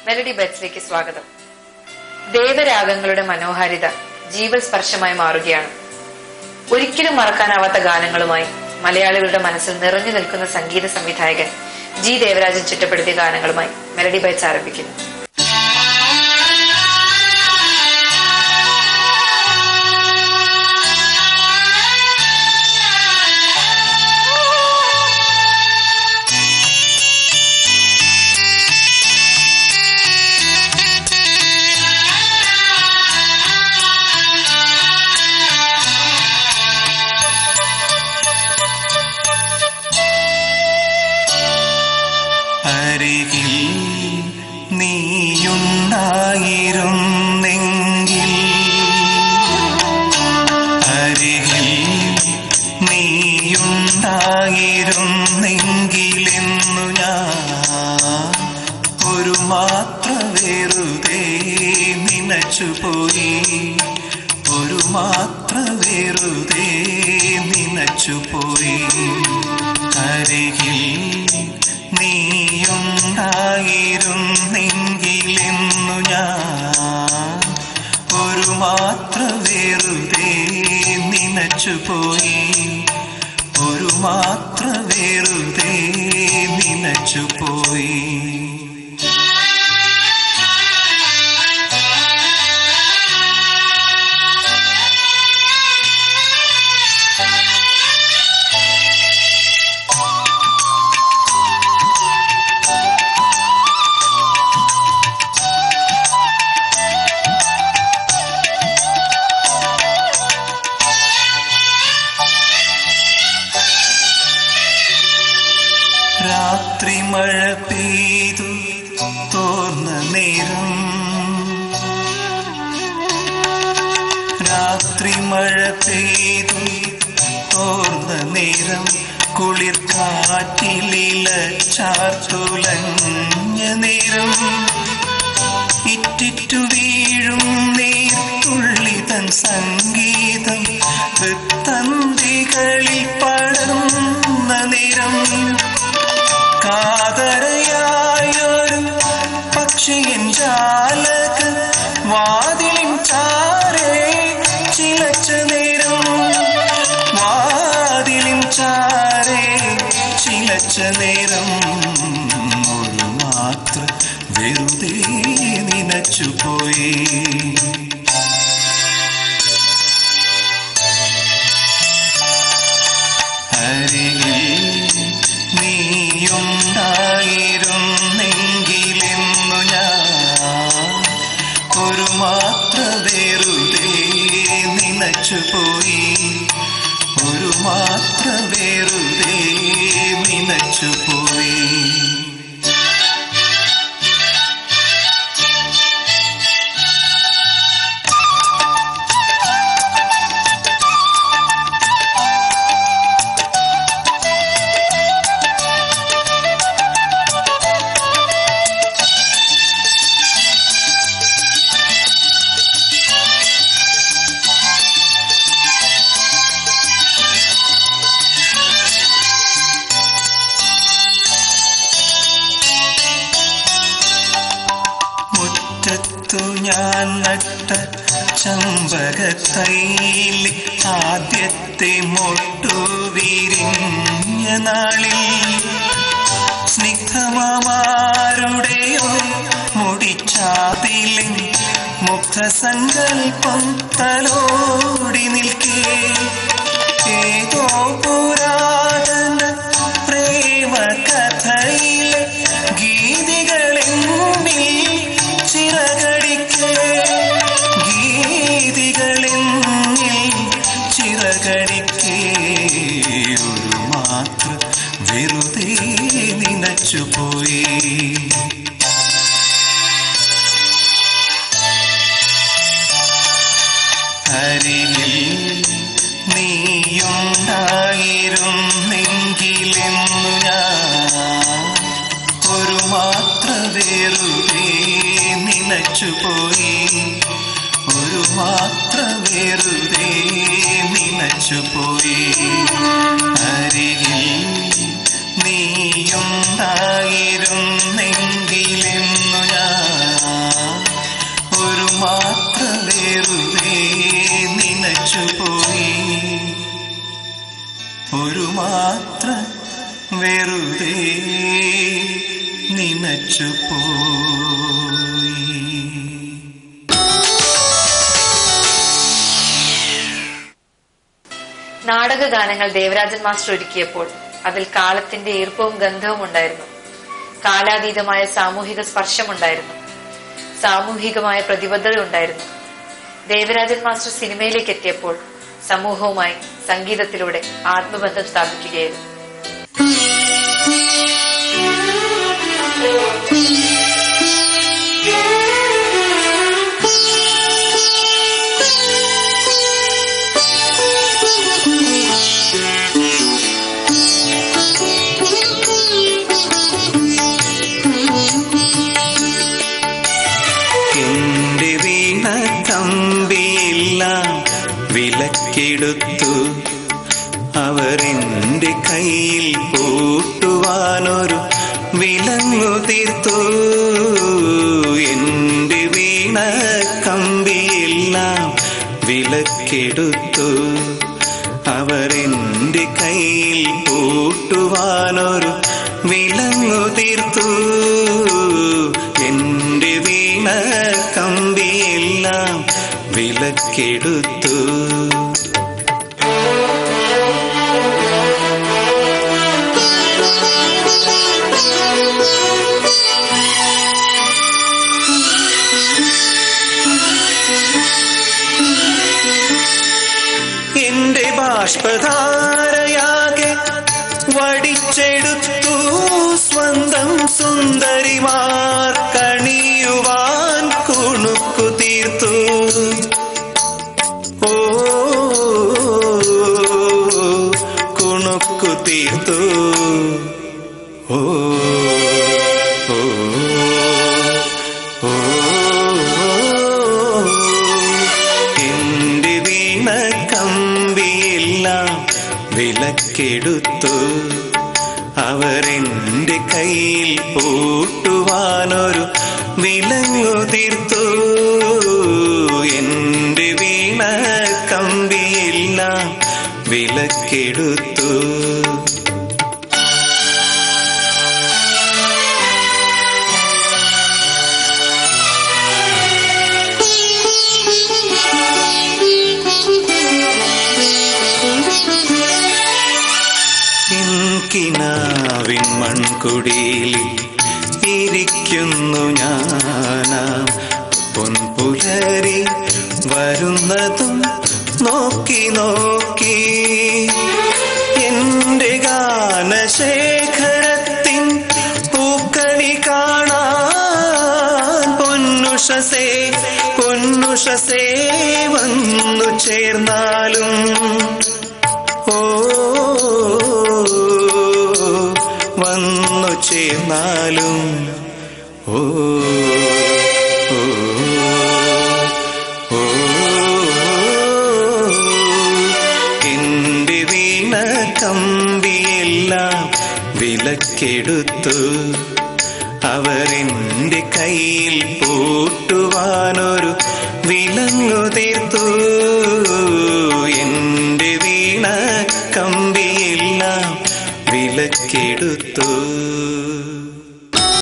melody ബെറ്റ്സിലേക്ക് സ്വാഗതം ദേവരാഗങ്ങളുടെ മനോഹാരിത ജീവൽ സ്പർശമായി മാറുകയാണ് ഒരിക്കലും മറക്കാനാവാത്ത ഗാനങ്ങളുമായി മലയാളികളുടെ മനസ്സിൽ നിറഞ്ഞു നിൽക്കുന്ന സംഗീത സംവിധായകൻ ജി ദേവരാജൻ ചിട്ടപ്പെടുത്തിയ ഗാനങ്ങളുമായി മെലഡി ബൈറ്റ്സ് ആരംഭിക്കുന്നു അരികിൽ നീയുണ്ടായിരുന്നെങ്കിൽ അരികിൽ നീയുണ്ടായിരുന്നെങ്കിലെന്നു ഞാൻ ഒരു മാത്ര വെറുതെ നനച്ചുപോയി ഒരു മാത്ര വെറുതെ നനച്ചുപോയി അരികിൽ നീയുണ്ടായിരുന്നെങ്കിലെന്നു ഞാൻ ഒരു മാത്ര വെറുതെ നനച്ചുപോയി ഒരു മാത്ര വെറുതെ നനച്ചുപോയി രാത്രി മഴ പെയ്തു തോർന്ന നേരം രാത്രി മഴ പെയ്തു തോർന്ന നേരം കുളിർ കാറ്റിലില ചാർത്തുലഞ്ഞ നേരം ഇറ്റിറ്റു വീഴും നീർത്തുള്ളിതൻ സംഗീതം തന്തികളിൽ പടർന്ന നേരം കാതരയായൊരു പക്ഷിയൻ ജാലക വാതിലിൻ ചാരേ ചിലച്ച നേരം വാതിലിൻ ചാരേ ചിലച്ച നേരം ഒരു മാത്ര വെറുതെ നനച്ചുപോയി അരികിൽ നീയുണ്ടായിരുന്നെങ്കിലെന്നു ഞാൻ ഒരു മാത്ര വെറുതെ നനച്ചുപോയി ഒരു മാത്ര വെറുതെ നനച്ചുപോയി മുറ്റത്തു ഞാൻ നട്ട ചമ്പകത്തൈൽ ആദ്യത്തെ മൊട്ടു വിരിഞ്ഞ നാളിൽ സ്നിഗ്ധമാരുടെയോ മുടിച്ചാതിലെ മുഗ്ധസങ്കൽപ്പം തലോടി നിൽക്കേ ഏതോ പുരാതന പ്രേമ കഥയിലെ ഗീതികളെന്നിൽ ചിറകടിക്കേ ഗീതികളെന്നിൽ ചിറകടിക്കേ ഒരു മാത്ര വെറുതെ നനച്ചുപോയി അരികിൽ നീയുണ്ടായിരുന്നെങ്കിലെന്നു ഞാൻ ഒരു മാത്ര വെറുതെ നനച്ചുപോയി ഒരു മാത്ര വെറുതെ നനച്ചുപോയി അരികിൽ നീയുണ്ടായിരുന്നെങ്കിലെന്നു ഞാൻ വെറുതെ നിനച്ചു പോയി നാടക ഗാനങ്ങൾ ദേവരാജൻ മാസ്റ്റർ ഒരുക്കിയപ്പോൾ അതിൽ കാലത്തിന്റെ ഈർപ്പവും ഗന്ധവും ഉണ്ടായിരുന്നു കാലാതീതമായ സാമൂഹിക സ്പർശമുണ്ടായിരുന്നു സാമൂഹികമായ പ്രതിബദ്ധത ഉണ്ടായിരുന്നു ദേവരാജൻ മാസ്റ്റർ സിനിമയിലേക്ക് എത്തിയപ്പോൾ സമൂഹവുമായി സംഗീതത്തിലൂടെ ആത്മബന്ധം സ്ഥാപിക്കുകയായിരുന്നു എന്റെ വീണ കമ്പിയെല്ലാം വിലക്കെടുത്തു അവരെന്റെ കയ്യിൽ പൂട്ടുവാനൊരു വിലങ്ങു തീർത്തു എന്റെ വീണ കമ്പിയെല്ലാം വിലക്കെടുത്തു അവരെന്റെ കയ്യിൽ പൂട്ടുവാനൊരു വിലങ്ങു തീർത്തു എന്റെ വീണ കമ്പിയെല്ലാം വിലക്കെടുത്തു എന്റെ ബാഷ്പധാരയാകെ വടിച്ചെടുത്തു സ്വന്തം സുന്ദരിമാർ കണിയുവാൻ കുണുക്കു തീർത്തു ഓ കുണുക്കു തീർത്തു ഓ ഓ ഓ എന്റെ വീണ കമ്പിയെല്ലാം വിലക്കെടുത്തു അവരെന്റെ കയ്യിൽ പൂട്ടുവാനൊരു വിലങ്ങു തീർത്തു എന്റെ വീണ കമ്പിയെല്ലാം വിലക്കെടുത്തു കിനാവിൻ മൺകുടിയിൽ ഇരിക്കുന്നു ഞാനാം പൊൻപുലരി വരുന്നതും നോക്കി നോക്കി എന്റെ ഗാനശേഖരത്തിൻ പൂക്കണി കാണാൻ പൊന്നുഷസേ പൊന്നുഷസേ വന്നു ചേർന്നാലും ഓ വന്നു ചേർന്നാലും ഓ ഓ, ഓ, എന്റെ വീണ കമ്പിയെല്ലാം വിലക്കെടുത്തു അവരെന്റെ കയ്യിൽ പൂട്ടുവാനൊരു വിലങ്ങു തീർത്തു എന്റെ വീണ കമ്പിയെല്ലാം വിലക്കെടുത്തു